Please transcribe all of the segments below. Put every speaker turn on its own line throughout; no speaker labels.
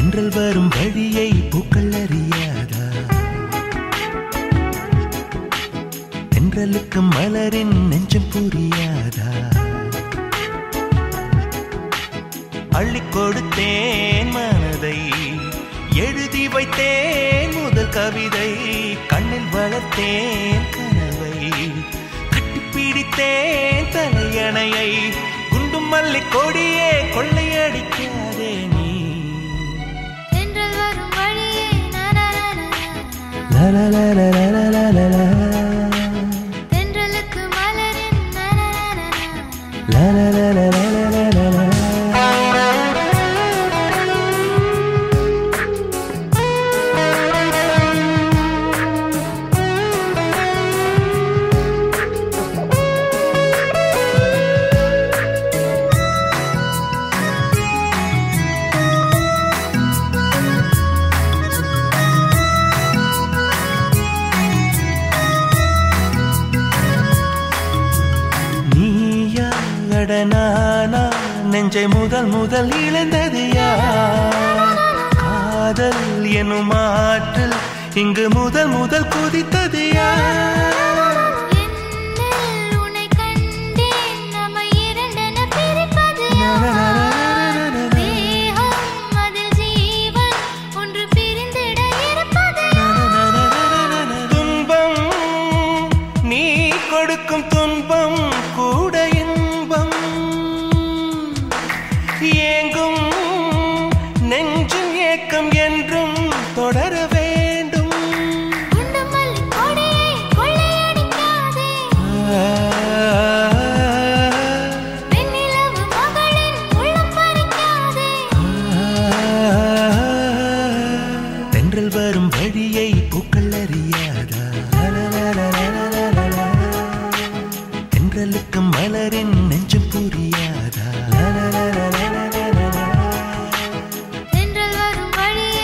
தென்றல் வரும் வழியை பூக்கள் அறியாதா தென்றலுக்கு மலரின் நெஞ்சம் புரியாதா அள்ளி கொடுத்தேன் மனதை எழுதி வைத்தேன் முதல் கவிதை கண்ணில் வளர்த்தேன் கனவை கட்டிப்பிடித்தேன் தலையணையை குண்டும் மல்லி கொடியே கொள்ளையடிக்காதே நீ
தென்றல் வரும் வழியே
லா, லா, லா, லா, லா, லா, லா, லா, லா.
தென்றலுக்கு மலரின்
லா, லா, லா, லா, லா, லா, லா, லா, லா. நீயா அட நானா நெஞ்சை முதல் முதல் இழந்தது யார் காதல் எனும் ஆற்றல் இங்கு முதல் முதல் குதித்தது யார்
என்னில் உன்னை கண்டேன் நம்மை இரண்டென பிரிப்பது யார்? தேகம் அதில் ஜீவன் ஒன்று பிரிந்திட இருப்பது
துன்பம் நீ கொடுக்கும் துன்பம் கூட இன்பம் ஏங்கும் நெஞ்சின் ஏக்கம் என்றும் தொடர வேண்டும்
குண்டு மல்லி கொடியை கொள்ளையடிக்காதே வெண்ணிலவு மகளின் உள்ளம் பறிக்காதே
தென்றல் வரும் வழியை பூக்கள் அறியாதா தென்றலுக்கு மலரின் நெஞ்சம் புரியாதா
தென்றல் வரும் வழியே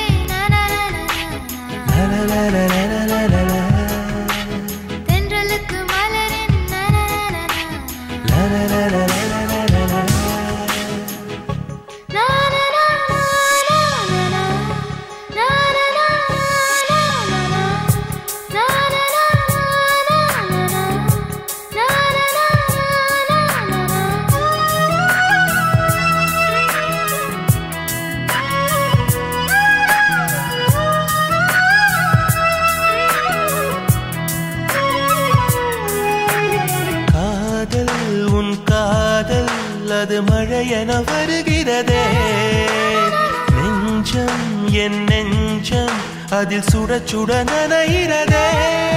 தென்றலுக்கு மலரின்
காதல் உன் காதல் அது மழையென வருகிறதே நெஞ்சம் என் நெஞ்சம் அதில் சுட சுட நனைகிறதே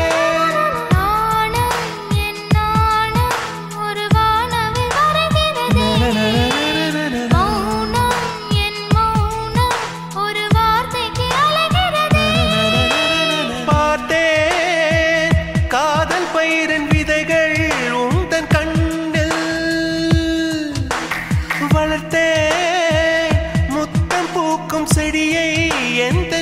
நாணம் என் நாணம் ஒரு வானவில் வருகிறதே மௌனம் என் மௌனம் ஒரு வார்த்தைக்கு அலைகிறதே
பார்த்தேன் காதல் பயிரின் விதைகள் உந்தன் கண்ணில் வளர்த்தேன் முத்தம் பூக்கும் செடியை எந்த